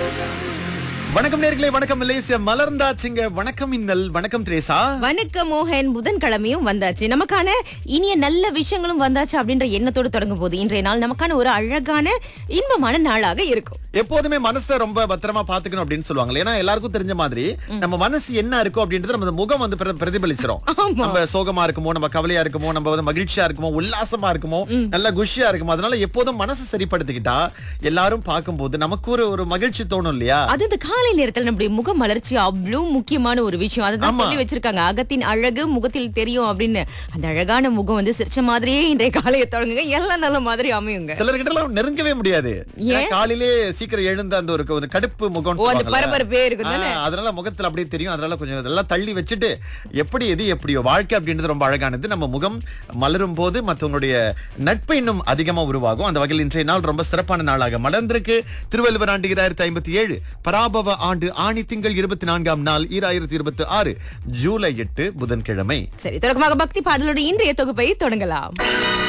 வணக்கம் நேர்களே வணக்கம் மலேசியா மலர்ந்தாச்சுங்க வணக்கம் இன்னல் வணக்கம் திரேசா வணக்கம் மோகன் புதன்கிழமையும் வந்தாச்சு நமக்கான இனிய நல்ல விஷயங்களும் வந்தாச்சு அப்படின்ற எண்ணத்தோடு தொடங்கும் போது இன்றைய நாள் நமக்கான ஒரு அழகான இன்பமான நாளாக இருக்கும் எப்போதுமே மனசை ரொம்ப பத்திரமா பாத்துக்கணும் அப்படின்னு சொல்லுவாங்க ஏன்னா எல்லாருக்கும் தெரிஞ்ச மாதிரி நம்ம மனசு என்ன இருக்கும் அப்படின்றது நம்ம முகம் வந்து பிர- பிரதிபலிச்சிரும் ஆமா. நம்ம சோகமா இருக்குமோ நம்ம கவலையா இருக்குமோ நம்ம வந்து மகிழ்ச்சியா இருக்குமோ உல்லாசமா இருக்குமோ நல்ல குஷியா இருக்குமோ அதனால எப்போதும் மனசு சரிப்படுத்திக்கிட்டா எல்லாரும் பார்க்கும்போது நமக்கு ஒரு ஒரு மகிழ்ச்சி தோணும் இல்லையா அது இந்த காலை நேரத்துல நம்முடைய முக மலர்ச்சி அவ்வளவு முக்கியமான ஒரு விஷயம் அதுதான் ஆமா. சொல்லி வச்சிருக்காங்க அகத்தின் அழகு முகத்தில் தெரியும் அப்படின்னு அந்த அழகான முகம் வந்து சிரிச்ச மாதிரியே இன்றைய காலையை தொடங்குங்க எல்லாம் நல்ல மாதிரி அமையுங்க சிலர்கிட்ட எல்லாம் நெருங்கவே முடியாது ஏன்னா ஏன்? காலையிலே சீக்கிரம் எழுந்த அந்த ஒரு ஒரு கடுப்பு முகம் ஓ, அந்த பரபரப்பே இருக்கும் தானே? அதனால முகத்துல அப்படியே தெரியும் அதனால கொஞ்சம் இதெல்லாம் தள்ளி வச்சுட்டு எப்படி எது எப்படியோ வாழ்க்கை அப்படின்றது ரொம்ப அழகானது நம்ம முகம் மலரும் போது மற்றவங்களுடைய நட்பு இன்னும் அதிகமா உருவாகும் அந்த வகையில் இன்றைய நாள் ரொம்ப சிறப்பான நாளாக மலர்ந்திருக்கு திருவள்ளுவர் ஆண்டு இராயிரத்தி ஐம்பத்தி ஏழு பராபவ ஆண்டு ஆணி திங்கள் இருபத்தி நான்காம் நாள் ஈராயிரத்தி இருபத்தி ஆறு ஜூலை எட்டு புதன்கிழமை சரி தொடக்கமாக பக்தி பாடலோட இன்றைய தொகுப்பை தொடங்கலாம்